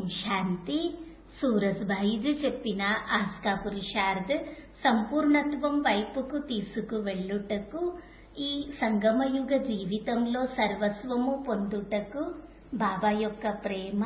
శాంతి సూరజ్భాయిజీ చెప్పిన ఆస్కా పురుషార్థ్ సంపూర్ణత్వం వైపుకు తీసుకువెళ్ళుటకు ఈ సంగమయుగ జీవితంలో సర్వస్వము పొందుటకు బాబా యొక్క ప్రేమ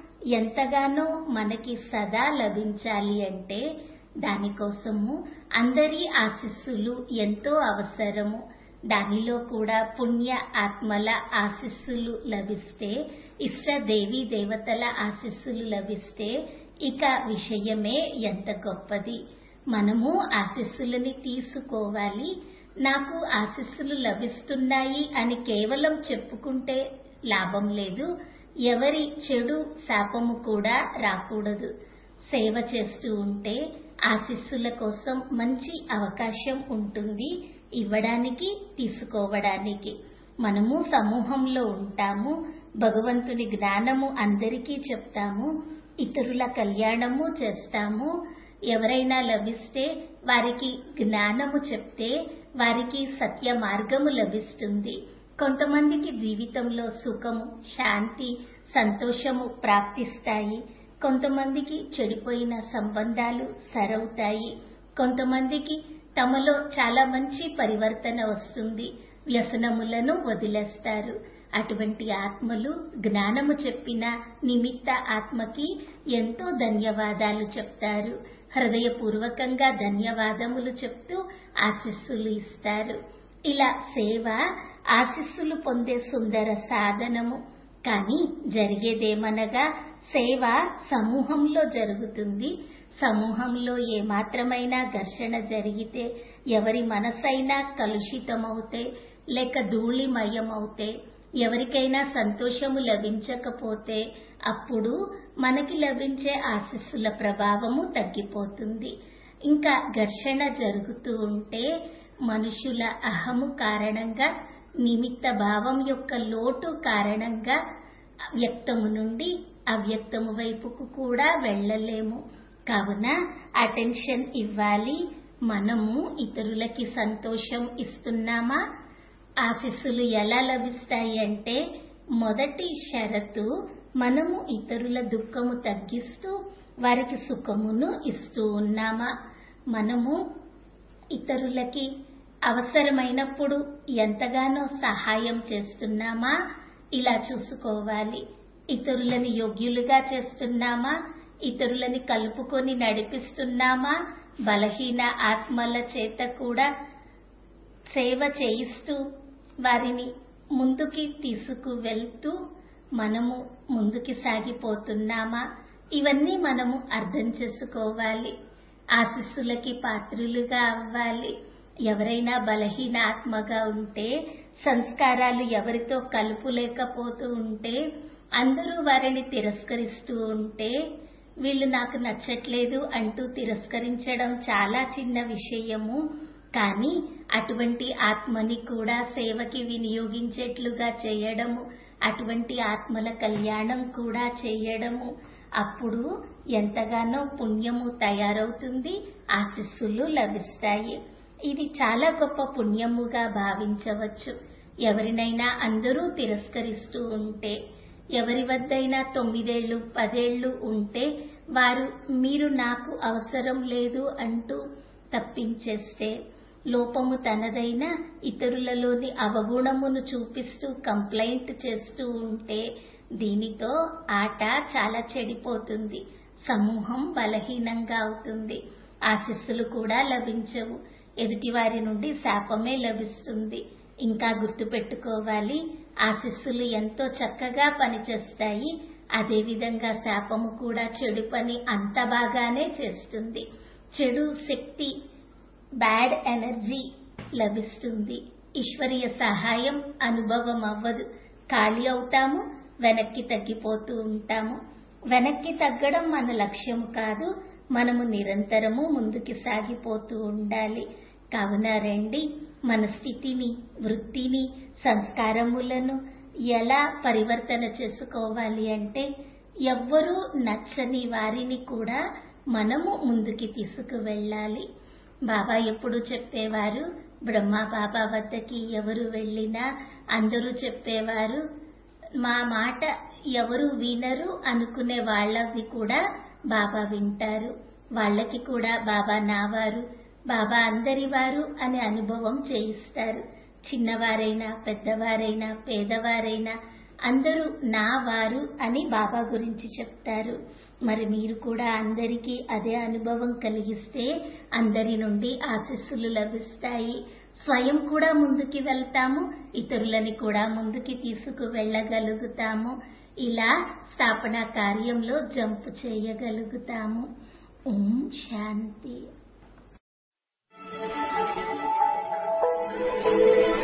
ఎంతగానో మనకి సదా లభించాలి అంటే దానికోసము అందరి ఆశీస్సులు ఎంతో అవసరము దానిలో కూడా పుణ్య ఆత్మల ఆశీస్సులు లభిస్తే ఇష్ట దేవీ దేవతల ఆశీస్సులు లభిస్తే ఇక విషయమే ఎంత గొప్పది మనము ఆశీస్సులని తీసుకోవాలి నాకు ఆశీస్సులు లభిస్తున్నాయి అని కేవలం చెప్పుకుంటే లాభం లేదు ఎవరి చెడు శాపము కూడా రాకూడదు సేవ చేస్తూ ఉంటే ఆశీస్సుల కోసం మంచి అవకాశం ఉంటుంది ఇవ్వడానికి తీసుకోవడానికి మనము సమూహంలో ఉంటాము భగవంతుని జ్ఞానము అందరికీ చెప్తాము ఇతరుల కళ్యాణము చేస్తాము ఎవరైనా లభిస్తే వారికి జ్ఞానము చెప్తే వారికి సత్య మార్గము లభిస్తుంది కొంతమందికి జీవితంలో సుఖము శాంతి సంతోషము ప్రాప్తిస్తాయి కొంతమందికి చెడిపోయిన సంబంధాలు సరవుతాయి కొంతమందికి తమలో చాలా మంచి పరివర్తన వస్తుంది వ్యసనములను వదిలేస్తారు అటువంటి ఆత్మలు జ్ఞానము చెప్పిన నిమిత్త ఆత్మకి ఎంతో ధన్యవాదాలు చెప్తారు హృదయపూర్వకంగా ధన్యవాదములు చెప్తూ ఆశీస్సులు ఇస్తారు ఇలా సేవ ఆశీస్సులు పొందే సుందర సాధనము కానీ జరిగేదేమనగా సేవ సమూహంలో జరుగుతుంది సమూహంలో ఏమాత్రమైనా ఘర్షణ జరిగితే ఎవరి మనసైనా కలుషితమవుతే లేక ధూళిమయమవుతే ఎవరికైనా సంతోషము లభించకపోతే అప్పుడు మనకి లభించే ఆశీస్సుల ప్రభావము తగ్గిపోతుంది ఇంకా ఘర్షణ జరుగుతూ ఉంటే మనుషుల అహము కారణంగా నిమిత్త భావం యొక్క లోటు కారణంగా వ్యక్తము నుండి అవ్యక్తము వైపుకు కూడా వెళ్ళలేము కావున అటెన్షన్ ఇవ్వాలి మనము ఇతరులకి సంతోషం ఇస్తున్నామా ఆశీస్సులు ఎలా లభిస్తాయి అంటే మొదటి షరతు మనము ఇతరుల దుఃఖము తగ్గిస్తూ వారికి సుఖమును ఇస్తూ ఉన్నామా మనము ఇతరులకి అవసరమైనప్పుడు ఎంతగానో సహాయం చేస్తున్నామా ఇలా చూసుకోవాలి ఇతరులని యోగ్యులుగా చేస్తున్నామా ఇతరులని కలుపుకొని నడిపిస్తున్నామా బలహీన ఆత్మల చేత కూడా సేవ చేయిస్తూ వారిని ముందుకి తీసుకువెళ్తూ మనము ముందుకి సాగిపోతున్నామా ఇవన్నీ మనము అర్థం చేసుకోవాలి ఆశీస్సులకి పాత్రులుగా అవ్వాలి ఎవరైనా బలహీన ఆత్మగా ఉంటే సంస్కారాలు ఎవరితో కలుపులేకపోతూ ఉంటే అందరూ వారిని తిరస్కరిస్తూ ఉంటే వీళ్ళు నాకు నచ్చట్లేదు అంటూ తిరస్కరించడం చాలా చిన్న విషయము కానీ అటువంటి ఆత్మని కూడా సేవకి వినియోగించేట్లుగా చేయడము అటువంటి ఆత్మల కళ్యాణం కూడా చేయడము అప్పుడు ఎంతగానో పుణ్యము తయారవుతుంది ఆశీస్సులు లభిస్తాయి ఇది చాలా గొప్ప పుణ్యముగా భావించవచ్చు ఎవరినైనా అందరూ తిరస్కరిస్తూ ఉంటే ఎవరి వద్దైనా తొమ్మిదేళ్లు పదేళ్లు ఉంటే వారు మీరు నాకు అవసరం లేదు అంటూ తప్పించేస్తే లోపము తనదైన ఇతరులలోని అవగుణమును చూపిస్తూ కంప్లైంట్ చేస్తూ ఉంటే దీనితో ఆట చాలా చెడిపోతుంది సమూహం బలహీనంగా అవుతుంది ఆశీస్సులు కూడా లభించవు ఎదుటివారి నుండి శాపమే లభిస్తుంది ఇంకా గుర్తుపెట్టుకోవాలి ఆశీస్సులు ఎంతో చక్కగా పనిచేస్తాయి అదేవిధంగా శాపము కూడా చెడు పని అంత బాగానే చేస్తుంది చెడు శక్తి బ్యాడ్ ఎనర్జీ లభిస్తుంది ఈశ్వరీయ సహాయం అనుభవం అవ్వదు ఖాళీ అవుతాము వెనక్కి తగ్గిపోతూ ఉంటాము వెనక్కి తగ్గడం మన లక్ష్యము కాదు మనము నిరంతరము ముందుకి సాగిపోతూ ఉండాలి కావున రండి మన స్థితిని వృత్తిని సంస్కారములను ఎలా పరివర్తన చేసుకోవాలి అంటే ఎవ్వరూ నచ్చని వారిని కూడా మనము ముందుకి తీసుకువెళ్ళాలి బాబా ఎప్పుడు చెప్పేవారు బ్రహ్మ బాబా వద్దకి ఎవరు వెళ్ళినా అందరూ చెప్పేవారు మా మాట ఎవరు వినరు అనుకునే వాళ్ళవి కూడా బాబా వింటారు వాళ్ళకి కూడా బాబా నావారు బాబా అందరివారు అనే అనుభవం చేయిస్తారు చిన్నవారైనా పెద్దవారైనా పేదవారైనా అందరూ నా వారు అని బాబా గురించి చెప్తారు మరి మీరు కూడా అందరికీ అదే అనుభవం కలిగిస్తే అందరి నుండి ఆశీస్సులు లభిస్తాయి స్వయం కూడా ముందుకి వెళ్తాము ఇతరులని కూడా ముందుకి తీసుకు వెళ్ళగలుగుతాము ఇలా స్థాపన కార్యంలో జంపు చేయగలుగుతాము ఓం శాంతి